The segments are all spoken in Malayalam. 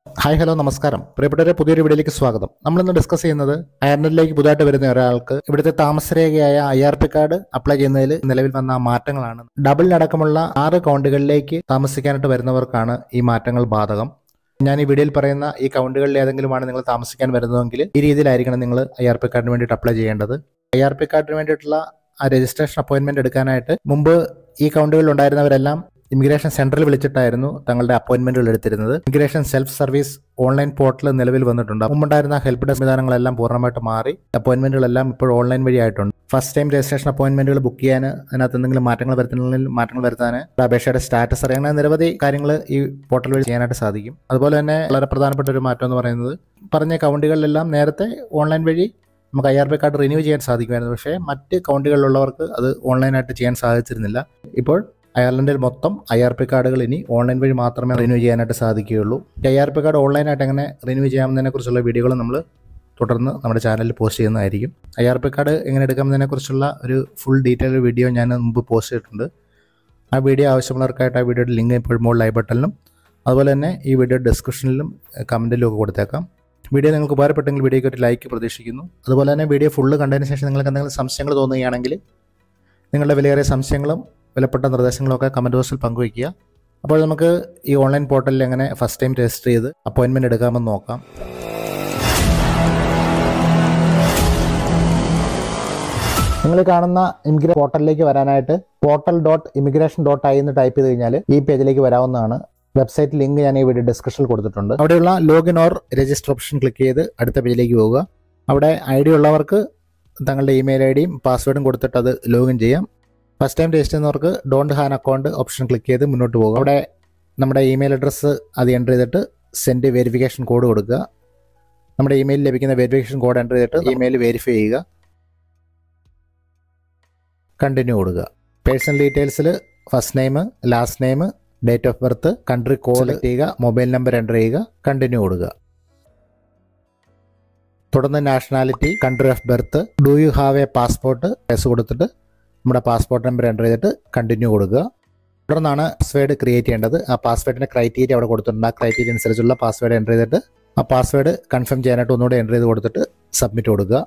ഹായ് ഹലോ നമസ്കാരം പ്രിയപ്പെട്ടവരെ പുതിയൊരു വീഡിയോയിലേക്ക് സ്വാഗതം നമ്മളിന്ന് ഡിസ്കസ് ചെയ്യുന്നത് അയർലൻഡിലേക്ക് പുതുതായിട്ട് വരുന്ന ഒരാൾക്ക് ഇവിടുത്തെ താമസരേഖയായ I R P card apply ചെയ്യുന്നതിൽ നിലവിൽ വന്ന മാറ്റങ്ങളാണ് ഡബിളിനടക്കമുള്ള ആറ് കൗണ്ടുകളിലേക്ക് താമസിക്കാനായിട്ട് വരുന്നവർക്കാണ് ഈ മാറ്റങ്ങൾ ബാധകം ഞാൻ ഈ വീഡിയോയിൽ പറയുന്ന ഈ കൗണ്ടുകളിൽ ഏതെങ്കിലുമാണ് നിങ്ങൾ താമസിക്കാൻ വരുന്നതെങ്കിൽ ഈ രീതിയിലായിരിക്കണം നിങ്ങൾ ഐ ആർ പി കാർഡിന് വേണ്ടിയിട്ട് അപ്ലൈ ചെയ്യേണ്ടത് ഐ ആർ പി കാർഡിന് വേണ്ടിയിട്ടുള്ള ആ രജിസ്ട്രേഷൻ അപ്പോയിന്റ്മെന്റ് എടുക്കാനായിട്ട് മുമ്പ് ഈ കൗണ്ടുകളിൽ ഉണ്ടായിരുന്നവരെല്ലാം ഇമിഗ്രേഷൻ സെന്ററിൽ വിളിച്ചിട്ടായിരുന്നു തങ്ങളുടെ അപ്പോയിന്റ്മെന്റുകൾ എടുത്തിരുന്നത് immigration self service online portal നിലവിൽ വന്നിട്ടുണ്ട് മുമ്പുണ്ടായിരുന്ന ഹെൽപ്പ് ഡെസ്ക് സംവിധാനങ്ങളെല്ലാം പൂർണ്ണമായിട്ട് മാറി അപ്പോയിന്റ്മെന്റുകളെല്ലാം ഇപ്പോൾ ഓൺലൈൻ വഴി ആയിട്ടുണ്ട് ഫസ്റ്റ് ടൈം രജിസ്ട്രേഷൻ അപ്പോയിന്റ്മെന്റുകൾ ബുക്ക് ചെയ്യാൻ അതിനകത്ത് എന്തെങ്കിലും മാറ്റങ്ങൾ വരുത്തണമെങ്കിൽ മാറ്റങ്ങൾ വരുത്താൻ അപേക്ഷയുടെ സ്റ്റാറ്റസ് അറിയാൻ അങ്ങനെ നിരവധി കാര്യങ്ങൾ ഈ പോർട്ടൽ വഴി ചെയ്യാനായിട്ട് സാധിക്കും അതുപോലെ തന്നെ വളരെ പ്രധാനപ്പെട്ട ഒരു മാറ്റം എന്ന് പറയുന്നത് പറഞ്ഞ കൗണ്ടുകളിലെല്ലാം നേരത്തെ ഓൺലൈൻ വഴി നമുക്ക് I R P card renew ചെയ്യാൻ സാധിക്കുമായിരുന്നു പക്ഷേ മറ്റ് കൗണ്ടുകളിലുള്ളവർക്ക് അത് ഓൺലൈനായിട്ട് ചെയ്യാൻ സാധിച്ചിരുന്നില്ല ഇപ്പോൾ അയർലൻഡിൽ മൊത്തം ഐ ആർ പി കാർഡുകൾ ഇനി ഓൺലൈൻ വഴി മാത്രമേ റിന്യൂ ചെയ്യാനായിട്ട് സാധിക്കുകയുള്ളൂ ഐ ആർ പി കാർഡ് ഓൺലൈനായിട്ട് എങ്ങനെ റിന്യൂ ചെയ്യാമെന്നതിനെ കുറിച്ചുള്ള വീഡിയോകൾ നമ്മൾ തുടർന്ന് നമ്മുടെ ചാനലിൽ പോസ്റ്റ് ചെയ്യുന്നതായിരിക്കും ഐ ആർ പി കാർഡ് എങ്ങനെ എടുക്കാമെന്നതിനെ കുറിച്ചുള്ള ഒരു ഫുൾ ഡീറ്റെയിൽ വീഡിയോ ഞാൻ മുമ്പ് പോസ്റ്റ് ചെയ്തിട്ടുണ്ട് ആ വീഡിയോ ആവശ്യമുള്ളവർക്കായിട്ട് ആ വീഡിയോയുടെ ലിങ്ക് ഇപ്പോൾ മുകളിൽ ഐ ബട്ടണിലും അതുപോലെ തന്നെ ഈ വീഡിയോ ഡിസ്ക്രിപ്ഷനിലും കമൻറ്റിലും ഒക്കെ കൊടുത്തേക്കാം വീഡിയോ നിങ്ങൾക്ക് ഉപകാരപ്പെട്ടെങ്കിൽ വീഡിയോയ്ക്ക് ഒരു ലൈക്ക് പ്രതീക്ഷിക്കുന്നു അതുപോലെ തന്നെ വീഡിയോ ഫുള്ള് കണ്ടതിന് ശേഷം നിങ്ങൾക്ക് എന്തെങ്കിലും സംശയങ്ങൾ തോന്നുകയാണെങ്കിൽ നിങ്ങളുടെ വിലയേറിയ സംശയങ്ങളും വിലപ്പെട്ട നിർദ്ദേശങ്ങളൊക്കെ കമൻറ്റ് ബോക്സിൽ പങ്കുവയ്ക്കുക അപ്പോൾ നമുക്ക് ഈ ഓൺലൈൻ പോർട്ടലിൽ എങ്ങനെ ഫസ്റ്റ് ടൈം രജിസ്റ്റർ ചെയ്ത് അപ്പോയിൻമെൻറ്റ് എടുക്കാമെന്ന് നോക്കാം നിങ്ങൾ കാണുന്ന ഇമിഗ്രേ പോർട്ടലിലേക്ക് വരാനായിട്ട് portal dot immigration dot I എന്ന് ടൈപ്പ് ചെയ്ത് കഴിഞ്ഞാൽ ഈ പേജിലേക്ക് വരാവുന്നതാണ് വെബ്സൈറ്റ് ലിങ്ക് ഞാൻ ഈ വീഡിയോ ഡിസ്ക്രിപ്ഷനിൽ കൊടുത്തിട്ടുണ്ട് അവിടെയുള്ള login or register option click ചെയ്ത് അടുത്ത പേജിലേക്ക് പോവുക അവിടെ ഐ ഡി ഉള്ളവർക്ക് തങ്ങളുടെ ഇമെയിൽ ഐ ഡിയും പാസ്വേഡും കൊടുത്തിട്ട് അത് ലോഗിൻ ചെയ്യാം ഫസ്റ്റ് ടൈം രജിസ്റ്റർ ചെയ്യുന്നവർക്ക് don't have account option click ചെയ്ത് മുന്നോട്ട് പോകുക അവിടെ നമ്മുടെ ഇമെയിൽ അഡ്രസ്സ് അത് എൻ്റർ ചെയ്തിട്ട് സെൻഡ് വെരിഫിക്കേഷൻ കോഡ് കൊടുക്കുക നമ്മുടെ ഇമെയിൽ ലഭിക്കുന്ന വെരിഫിക്കേഷൻ കോഡ് എൻ്റർ ചെയ്തിട്ട് ഇമെയിൽ വെരിഫൈ ചെയ്യുക കണ്ടിന്യൂ കൊടുക്കുക പേഴ്സണൽ ഡീറ്റെയിൽസിൽ first name last name date of birth country code ചെയ്യുക മൊബൈൽ നമ്പർ എൻ്റർ ചെയ്യുക കണ്ടിന്യൂ കൊടുക്കുക തുടർന്ന് nationality country of birth do you have a passport yes കൊടുത്തിട്ട് നമ്മുടെ പാസ്പോർട്ട് നമ്പർ എൻ്റർ ചെയ്തിട്ട് കണ്ടിന്യൂ കൊടുക്കുക തുടർന്നാണ് പാസ്വേഡ് ക്രിയേറ്റ് ചെയ്യേണ്ടത് ആ പാസ്വേഡിൻ്റെ ക്രൈറ്റീരിയ അവിടെ കൊടുത്തിട്ടുണ്ട് ആ ക്രൈറ്റീരിയ അനുസരിച്ചുള്ള പാസ്വേഡ് എൻ്റർ ചെയ്തിട്ട് ആ പാസ്വേഡ് കൺഫേം ചെയ്യാനായിട്ട് ഒന്നുകൂടെ എൻ്റർ ചെയ്ത് കൊടുത്തിട്ട് സബ്മിറ്റ് കൊടുക്കുക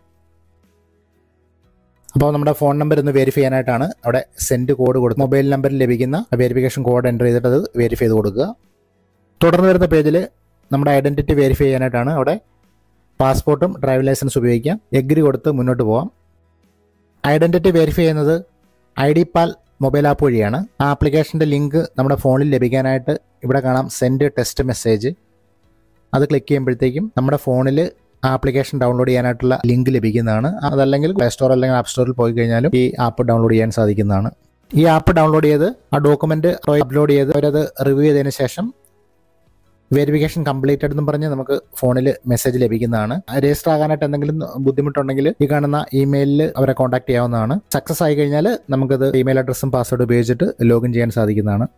അപ്പോൾ നമ്മുടെ ഫോൺ നമ്പർ ഒന്ന് വെരിഫൈ ചെയ്യാനായിട്ടാണ് അവിടെ സെൻഡ് കോഡ് കൊടുത്ത് മൊബൈൽ നമ്പറിൽ ലഭിക്കുന്ന വെരിഫിക്കേഷൻ കോഡ് എൻ്റർ ചെയ്തിട്ട് അത് വെരിഫൈ ചെയ്ത് കൊടുക്കുക തുടർന്ന് വരുന്ന പേജിൽ നമ്മുടെ ഐഡൻറ്റിറ്റി വെരിഫൈ ചെയ്യാനായിട്ടാണ് അവിടെ പാസ്പോർട്ടും ഡ്രൈവിംഗ് ലൈസൻസ് ഉപയോഗിക്കാം എഗ്രി കൊടുത്ത് മുന്നോട്ട് പോവാം ഐഡൻറ്റിറ്റി വെരിഫൈ ചെയ്യുന്നത് I D pal mobile app വഴിയാണ് ആ ആപ്ലിക്കേഷൻ്റെ ലിങ്ക് നമ്മുടെ ഫോണിൽ ലഭിക്കാനായിട്ട് ഇവിടെ കാണാം സെൻഡ് ടെസ്റ്റ് മെസ്സേജ് അത് ക്ലിക്ക് ചെയ്യുമ്പോഴത്തേക്കും നമ്മുടെ ഫോണിൽ ആപ്ലിക്കേഷൻ ഡൗൺലോഡ് ചെയ്യാനായിട്ടുള്ള ലിങ്ക് ലഭിക്കുന്നതാണ് അതല്ലെങ്കിൽ പ്ലേ സ്റ്റോർ അല്ലെങ്കിൽ ആപ്പ് സ്റ്റോറിൽ പോയി കഴിഞ്ഞാലും ഈ ആപ്പ് ഡൗൺലോഡ് ചെയ്യാൻ സാധിക്കുന്നതാണ് ഈ ആപ്പ് ഡൗൺലോഡ് ചെയ്ത് ആ ഡോക്യുമെന്റ് അപ്ലോഡ് ചെയ്ത് അവരത് റിവ്യൂ ചെയ്തതിന് ശേഷം വെരിഫിക്കേഷൻ കംപ്ലീറ്റഡ് എന്നും പറഞ്ഞ് നമുക്ക് ഫോണിൽ മെസ്സേജ് ലഭിക്കുന്നതാണ് രജിസ്റ്റർ ആകാനായിട്ട് എന്തെങ്കിലും ബുദ്ധിമുട്ടുണ്ടെങ്കിൽ ഈ കാണുന്ന ഇമെയിലിൽ അവരെ കോൺടാക്ട് ചെയ്യാവുന്നതാണ് സക്സസ് ആയി കഴിഞ്ഞാൽ നമുക്കത് ഇമെയിൽ അഡ്രസ്സും പാസ്വേഡ് ഉപയോഗിച്ചിട്ട് ലോഗിൻ ചെയ്യാൻ സാധിക്കുന്നതാണ്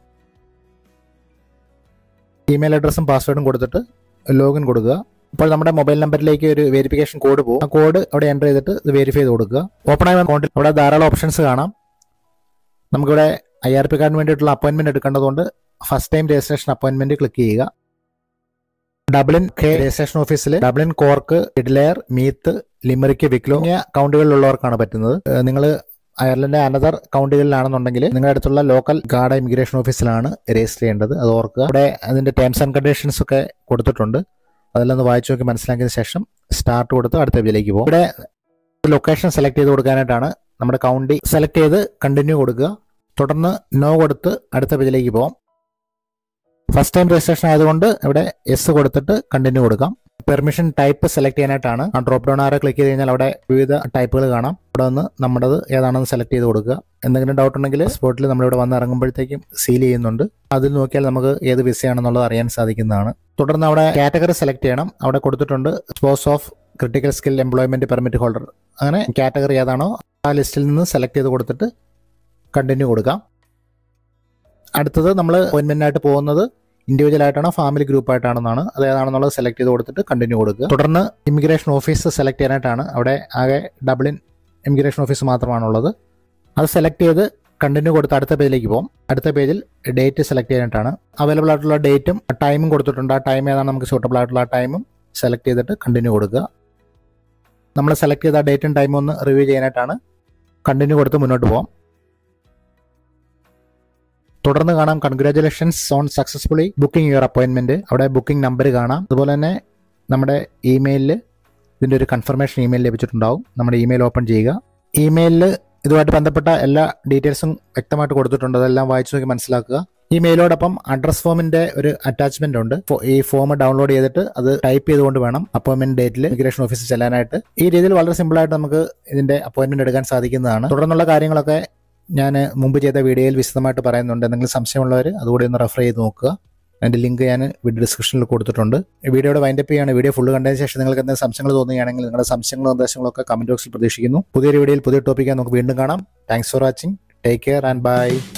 ഇമെയിൽ അഡ്രസ്സും പാസ്വേഡും കൊടുത്തിട്ട് ലോഗിൻ കൊടുക്കുക ഇപ്പോൾ നമ്മുടെ മൊബൈൽ നമ്പറിലേക്ക് ഒരു വെരിഫിക്കേഷൻ കോഡ് പോകും ആ കോഡ് അവിടെ എൻ്റർ ചെയ്തിട്ട് ഇത് വെരിഫൈ ചെയ്ത് കൊടുക്കുക ഓപ്പൺ ആയ അക്കൗണ്ടിൽ അവിടെ ധാരാളം ഓപ്ഷൻസ് കാണാം നമുക്കിവിടെ ഐ ആർ പി കാർഡിന് വേണ്ടിയിട്ടുള്ള അപ്പോയിൻമെന്റ് എടുക്കേണ്ടതുകൊണ്ട് ഫസ്റ്റ് ടൈം രജിസ്ട്രേഷൻ അപ്പോയിൻമെന്റ് ക്ലിക്ക് ചെയ്യുക ഡബ്ലിൻ കെ രജിസ്ട്രേഷൻ ഓഫീസിൽ ഡബ്ലിൻ കോർക്ക് ഇഡ്ലെയർ മീത്ത് ലിമറിക്ക് വിക്ലോ തുടങ്ങിയ കൗണ്ടുകളിലുള്ളവർക്കാണ് പറ്റുന്നത് നിങ്ങൾ അയർലൻഡ് അനദർ കൗണ്ടുകളിലാണെന്നുണ്ടെങ്കിൽ നിങ്ങളുടെ അടുത്തുള്ള ലോക്കൽ ഗാർഡ് ഇമിഗ്രേഷൻ ഓഫീസിലാണ് രജിസ്റ്റർ ചെയ്യേണ്ടത് അത് ഓർക്കുക അവിടെ അതിന്റെ ടേംസ് ആൻഡ് കണ്ടീഷൻസ് ഒക്കെ കൊടുത്തിട്ടുണ്ട് അതെല്ലാം ഒന്ന് വായിച്ചു നോക്കി മനസ്സിലാക്കിയതിന് ശേഷം സ്റ്റാർട്ട് കൊടുത്ത് അടുത്ത പേജിലേക്ക് പോകും ഇവിടെ ലൊക്കേഷൻ സെലക്ട് ചെയ്ത് കൊടുക്കാനായിട്ടാണ് നമ്മുടെ കൗണ്ടി സെലക്ട് ചെയ്ത് കണ്ടിന്യൂ കൊടുക്കുക തുടർന്ന് നോ കൊടുത്ത് അടുത്ത പേജിലേക്ക് പോകാം ഫസ്റ്റ് ടൈം രജിസ്ട്രേഷൻ ആയതുകൊണ്ട് ഇവിടെ എസ് കൊടുത്തിട്ട് കണ്ടിന്യൂ കൊടുക്കാം പെർമിഷൻ ടൈപ്പ് സെലക്ട് ചെയ്യാനായിട്ടാണ് ആ ഡ്രോപ്പ് ഡൗൺ ആരെ ക്ലിക്ക് ചെയ്ത് കഴിഞ്ഞാൽ അവിടെ വിവിധ ടൈപ്പുകൾ കാണാം ഇവിടെ നിന്ന് നമ്മുടേത് ഏതാണെന്ന് സെലക്ട് ചെയ്ത് കൊടുക്കുക എന്തെങ്കിലും ഡൗട്ട് ഉണ്ടെങ്കിൽ സ്പോട്ടിൽ നമ്മളിവിടെ വന്ന് ഇറങ്ങുമ്പോഴത്തേക്കും സീൽ ചെയ്യുന്നുണ്ട് അതിൽ നോക്കിയാൽ നമുക്ക് ഏത് വിസയാണെന്നുള്ളത് അറിയാൻ സാധിക്കുന്നതാണ് തുടർന്ന് അവിടെ കാറ്റഗറി സെലക്ട് ചെയ്യണം അവിടെ കൊടുത്തിട്ടുണ്ട് spouse of critical skill employment permit holder അങ്ങനെ കാറ്റഗറി ഏതാണോ ആ ലിസ്റ്റിൽ നിന്ന് സെലക്ട് ചെയ്ത് കൊടുത്തിട്ട് കണ്ടിന്യൂ കൊടുക്കാം അടുത്തത് നമ്മൾ അപ്പോയിൻമെന്റിനായിട്ട് പോകുന്നത് ഇൻഡിവിജ്വൽ ആയിട്ടാണോ ഫാമിലി ഗ്രൂപ്പ് ആയിട്ടാണെന്നാണ് അത് ഏതാണെന്നുള്ളത് സെലക്ട് ചെയ്ത് കൊടുത്തിട്ട് കണ്ടിന്യൂ കൊടുക്കുക തുടർന്ന് ഇമിഗ്രേഷൻ ഓഫീസ് സെലക്ട് ചെയ്യാനായിട്ടാണ് അവിടെ ആകെ ഡബ്ലിൻ ഇമിഗ്രേഷൻ ഓഫീസ് മാത്രമാണുള്ളത് അത് സെലക്ട് ചെയ്ത് കണ്ടിന്യൂ കൊടുത്ത് അടുത്ത പേജിലേക്ക് പോകും അടുത്ത പേജിൽ ഡേറ്റ് സെലക്ട് ചെയ്യാനായിട്ടാണ് അവൈലബിൾ ആയിട്ടുള്ള ഡേറ്റും ടൈമും കൊടുത്തിട്ടുണ്ട് ആ ടൈം ഏതാണ് നമുക്ക് സൂട്ടബിൾ ആയിട്ടുള്ള ആ ടൈമും സെലക്ട് ചെയ്തിട്ട് കണ്ടിന്യൂ കൊടുക്കുക നമ്മൾ സെലക്ട് ചെയ്ത ഡേറ്റും ടൈമും ഒന്ന് റിവ്യൂ ചെയ്യാനായിട്ടാണ് കണ്ടിന്യൂ കൊടുത്ത് മുന്നോട്ട് പോകാം തുടർന്ന് കാണാം congratulations on successfully booking your അപ്പോയിൻമെന്റ് അവിടെ ബുക്കിംഗ് നമ്പർ കാണാം അതുപോലെ തന്നെ നമ്മുടെ ഇമെയിലിൽ ഇതിൻ്റെ ഒരു കൺഫർമേഷൻ ഇമെയിൽ ലഭിച്ചിട്ടുണ്ടാവും നമ്മുടെ ഇമെയിൽ ഓപ്പൺ ചെയ്യുക ഇമെയിലിൽ ഇതുമായിട്ട് ബന്ധപ്പെട്ട എല്ലാ ഡീറ്റെയിൽസും വ്യക്തമായിട്ട് കൊടുത്തിട്ടുണ്ട് അതെല്ലാം വായിച്ചു നോക്കി മനസ്സിലാക്കുക ഈ മെയിലോടൊപ്പം അഡ്രസ് ഫോമിന്റെ ഒരു അറ്റാച്ച്മെന്റ് ഉണ്ട് ഫോ- ഈ ഫോം ഡൗൺലോഡ് ചെയ്തിട്ട് അത് ടൈപ്പ് ചെയ്തുകൊണ്ട് വേണം അപ്പോയിന്റ്മെന്റ് ഡേറ്റിൽ ഇമിഗ്രേഷൻ ഓഫീസിൽ ചെല്ലാനായിട്ട് ഈ രീതിയിൽ വളരെ സിമ്പിൾ ആയിട്ട് നമുക്ക് ഇതിന്റെ അപ്പോയിന്റ്മെന്റ് എടുക്കാൻ സാധിക്കുന്നതാണ് തുടർന്നുള്ള കാര്യങ്ങളൊക്കെ ഞാൻ മുമ്പ് ചെയ്ത വീഡിയോയിൽ വിശദമായിട്ട് പറയുന്നുണ്ട് എന്തെങ്കിലും സംശയമുള്ളവർ അതുകൂടി ഒന്ന് റെഫർ ചെയ്ത് നോക്കുക അതിന്റെ ലിങ്ക് ഞാൻ വീഡിയോ ഡിസ്ക്രിപ്ഷനിൽ കൊടുത്തിട്ടുണ്ട് ഈ വീഡിയോയുടെ വൈൻഡപ്പ് ചെയ്യാണ് വീഡിയോ ഫുള്ള് കണ്ടതിന് ശേഷം നിങ്ങൾക്ക് എന്തെങ്കിലും സംശയങ്ങൾ തോന്നുകയാണെങ്കിൽ നിങ്ങളുടെ സംശയങ്ങളും നിർദ്ദേശങ്ങളും ഒക്കെ കമന്റ് ബോക്സിൽ പ്രതീക്ഷിക്കുന്നു പുതിയൊരു വീഡിയോയിൽ പുതിയ ടോപ്പിക്കാൻ നമുക്ക് വീണ്ടും കാണാം thanks for watching take care and by